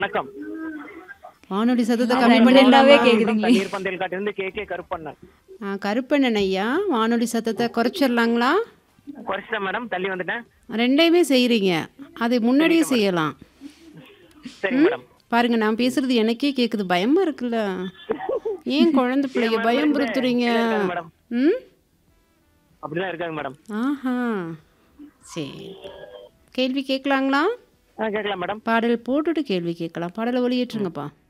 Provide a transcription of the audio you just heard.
வணக்கம் வானொலி சத்தத்தை ஆ, கம்மி ரெண்டு பண்ணிடலாமா ரெண்டாவே கேக்குதுங்களே. தண்ணீர் பந்தல் காட்டிலிருந்து கே கே கருப்பண்ணன் ஆ, கருப்பண்ணன் ஐயா வானொலி சத்தத்தை குறைச்சிடலாங்களா குறைச்சிட்டேன் மேடம் தள்ளி வந்துட்டேன் ரெண்டையுமே செய்கிறீங்க அது முன்னாடியே செய்யலாம் சரி மேடம் பாருங்க நான் பேசுறது எனக்கே கேக்குது பயமா இருக்குல்ல ஏன் குழந்தை பிள்ளைங்க பயம்புறுத்துறீங்க மேடம் ம் அப்படிலாம் இருக்காங்க மேடம் ஆஹா சரி கேள்வி கேட்கலாங்களா ஆ கேட்கலாம் மேடம் பாடல் போட்டுட்டு கேள்வி கேட்கலாம் பாடலை ஒளியேற்றுங்கப்பா